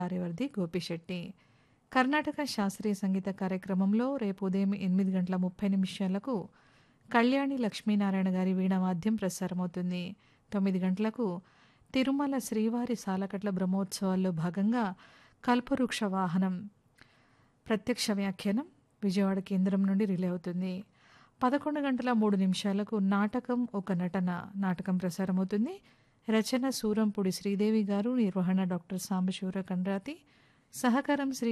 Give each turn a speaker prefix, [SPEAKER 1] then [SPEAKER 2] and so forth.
[SPEAKER 1] కార్యవర్ధి గోపిశెట్టి కర్ణాటక శాస్త్రీయ సంగీత కార్యక్రమంలో రేపు ఉదయం ఎనిమిది గంటల ముప్పై నిమిషాలకు కళ్యాణి లక్ష్మీనారాయణ గారి వీణావాద్యం ప్రసారమవుతుంది తొమ్మిది గంటలకు తిరుమల శ్రీవారి సాలకట్ల బ్రహ్మోత్సవాల్లో భాగంగా కల్పవృక్ష వాహనం ప్రత్యక్ష వ్యాఖ్యానం విజయవాడ కేంద్రం నుండి రిలే అవుతుంది పదకొండు గంటల మూడు నిమిషాలకు నాటకం ఒక నటన నాటకం ప్రసారమవుతుంది రచన సూరంపూడి శ్రీదేవి గారు నిర్వహణ డాక్టర్ సాంబశివర కండ్రాతి సహకారం శ్రీ